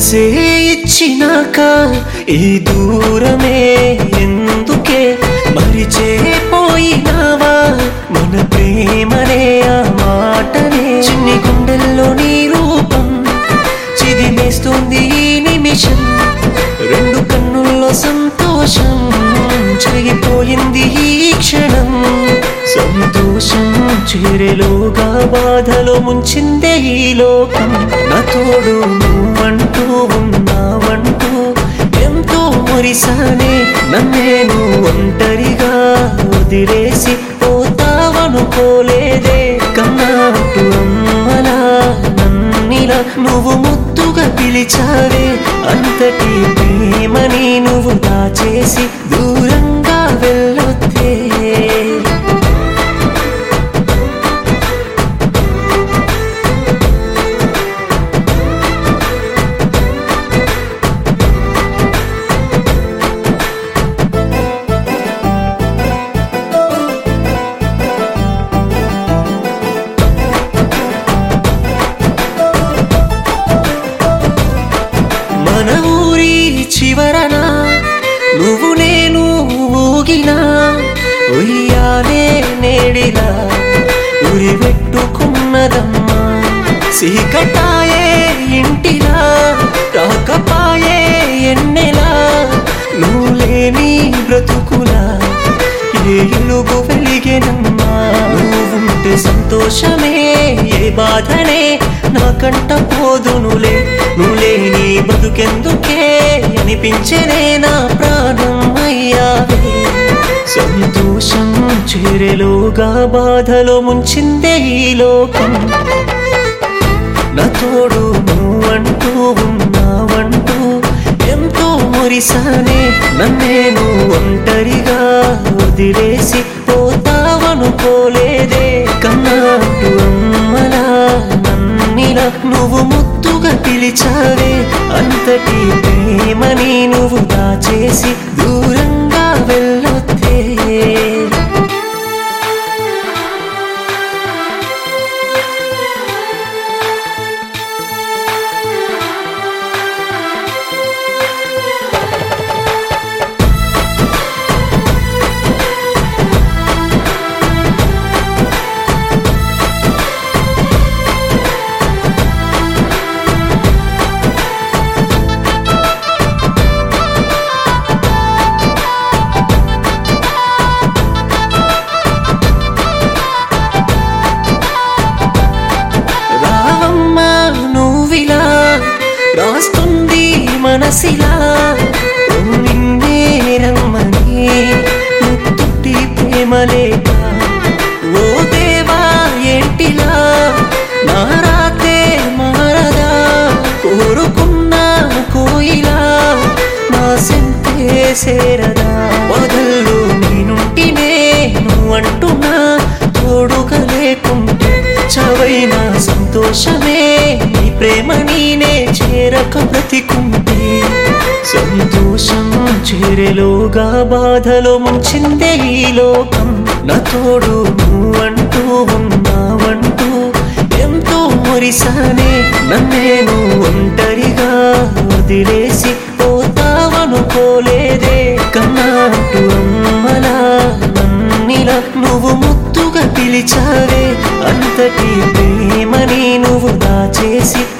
మనసే ఇచ్చినాక ఈ దూరమే ఎందుకే మరిచే పోయినావా మన ప్రేమనే ఆ మాటనే చిన్ని గుండెల్లో నీ రూపం చిదిమేస్తుంది ఈ నిమిషం రెండు కన్నుల్లో సంతోషం చెరిగిపోయింది ఈ క్షణం సంతోషం చేరెలోగా బాధలో ముంచిందే ఈ లోకం నా తోడు నువ్వంటూ ఉన్నావంటూ ఎంతో మురిసానే నన్నేను ఒంటరిగా వదిలేసి పోతావనుకోలేదే కన్నాటు అమ్మలా నన్నిలా నువ్వు ముద్దుగా పిలిచావే అంతటి ప్రేమని నువ్వు దాచేసి దూరంగా వెళ్ళొద్దే మన ఊరి చివరన నువ్వు నేను ఊగినా ఉయ్యాలే నేడిలా ఉరి పెట్టుకున్నదమ్మా సీకటాయే ఇంటిలా రాకపాయే ఎన్నెలా నువ్వు లేని బ్రతుకులా ఏ ఇలుగు వెలిగెనమ్మా నువ్వుంటే సంతోషమే ఏ బాధనే నాకంట పోదునులే నువ్వులే నీ బతుకెందుకే అనిపించేనే నా ప్రాణం అయ్యావే సంతోషం చేరెలోగా బాధలో ముంచిందే ఈ లోకం నా తోడు నువ్వంటూ ఉన్నావంటూ ఎంతో మురిసానే నన్నేను ఒంటరిగా వదిలేసి పోతావనుకోలేదే కన్నాటు అమ్మలా నన్నిలా నువ్వు ముద్దుగా పిలిచావే అంతటి ప్రేమని నువ్వు దాచేసి దూరంగా వెళ్ళొద్దే రావమ్మ నువ్విలా రాస్తుంది మనసిలా ఓ నిన్నే రమ్మని ముత్తుట్టి ప్రేమలేక ఓ దేవా ఏంటిలా నా రాతే మారదా కోరుకున్న కోయిలా నా సెంతే సేరదా వదల్లు నేనుంటినే నువ్వంటున్నా తోడుగా లేకుంటే చవైన సంతోషమే నీ ప్రేమ నీనే చేరక బ్రతికుంటే సంతోషం చేరెలోగా బాధలో ముంచిందే ఈ లోకం నా తోడు నువ్వంటూ ఉన్నావంటూ ఎంతో మురిసానే నన్నేను ఒంటరిగా వదిలేసి పోతావనుకోలేదే కన్నాటు అమ్మలా నన్నిలా నువ్వు ముద్దుగా పిలిచావే అంతటి ప్రేమని నువ్వు దాచేసి